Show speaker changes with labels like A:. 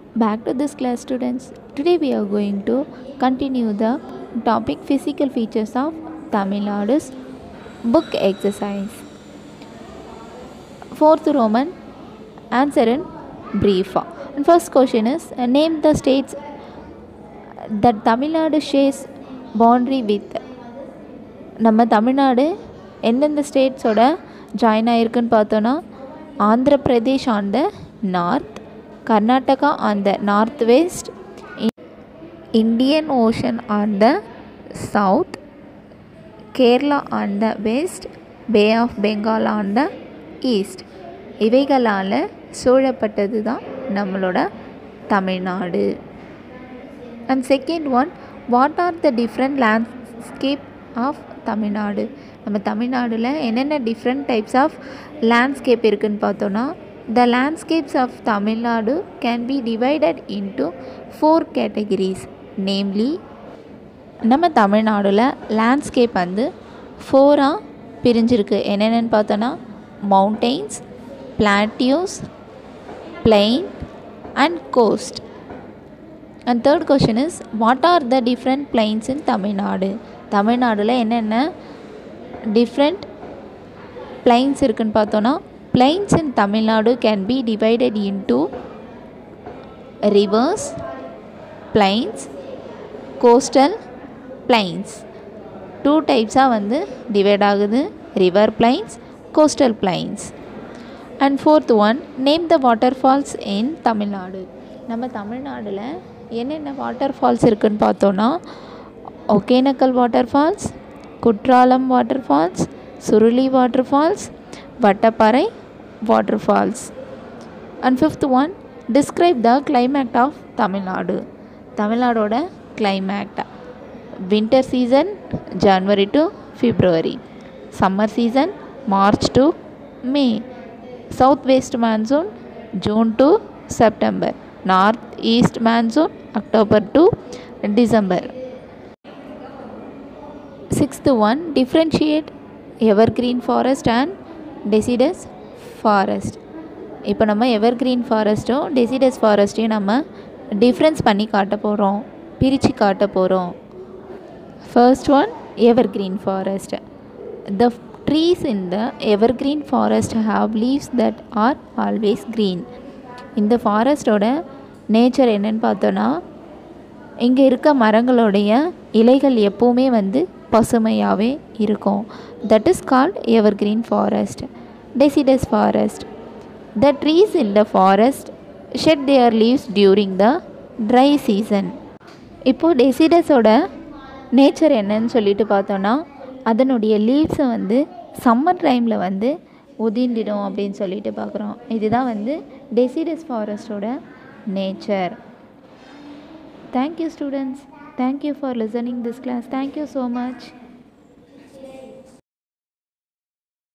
A: Back to this class students. Today we are going to continue the topic physical features of Tamil Nadu's book exercise. Fourth Roman answer in brief. And first question is uh, name the states that Tamil Nadu shares boundary with. நம்ம தமிழ்நாடு எந்தெந்த ஸ்டேட்ஸோட join ஆகிருக்குன்னு பார்த்தோன்னா Andhra Pradesh on the north Karnataka on the north west Indian ocean on the south Kerala on the west bay of Bengal on the east இவைகளால் சூழப்பட்டது தான் நம்மளோட Tamil Nadu and second one what are the different landscape of Tamil Nadu நம்ம தமிழ்நாடுல என்னென்ன டிஃப்ரெண்ட் டைப்ஸ் ஆஃப் லேண்ட்ஸ்கேப் இருக்குதுன்னு பார்த்தோன்னா the landscapes of Tamil Nadu can be divided into four categories namely நம்ம தமிழ்நாடுல லேண்ட்ஸ்கேப் வந்து ஃபோராக பிரிஞ்சிருக்கு என்னென்னு பார்த்தோன்னா mountains plateaus plain and coast and third question is what are the different plains in Tamil Nadu தமிழ்நாடுல என்னென்ன டிஃப்ரெண்ட் பிளைன்ஸ் இருக்குன்னு பார்த்தோன்னா plains in Tamil Nadu can be divided into rivers plains coastal plains two டைப்ஸாக வந்து டிவைட் ஆகுது river plains coastal plains and fourth one name the water falls in Tamil Nadu நம்ம தமிழ்நாட்டில் என்னென்ன வாட்டர் ஃபால்ஸ் இருக்குதுன்னு பார்த்தோன்னா Hogenakkal water falls Courtallam water falls Suruli water falls Vattaparai water falls and fifth one describe the climate of Tamil Nadu தமிழ்நாடோட climate winter season January to February summer season March to May south west monsoon June to September north east monsoon October to December sixth one differentiate ever green forest and deciduous forest இப்போ நம்ம எவர் green ஃபாரஸ்ட்டும் deciduous ஃபாரஸ்ட்டையும் நம்ம difference பண்ணி காட்ட போகிறோம் பிரித்து காட்ட போகிறோம் first one ever green forest the trees in the ever green forest have leaves that are always green இந்த ஃபாரஸ்ட்டோட நேச்சர் என்னன்னு பார்த்தோன்னா இங்கே இருக்க மரங்களுடைய இலைகள் எப்போவுமே வந்து பசுமையாகவே இருக்கும் that is called ever green forest deciduous forest the trees in the forest shed their leaves during the dry season இப்போது டெசிடஸோட நேச்சர் என்னன்னு சொல்லிட்டு பார்த்தோன்னா அதனுடைய லீவ்ஸை வந்து சம்மர் டைமில் வந்து உதிர்ந்திடும் அப்படின்னு சொல்லிட்டு பார்க்குறோம் இதுதான் வந்து டெசிடஸ் ஃபாரஸ்டோட nature Thank you students. Thank you for listening this class. Thank you so much.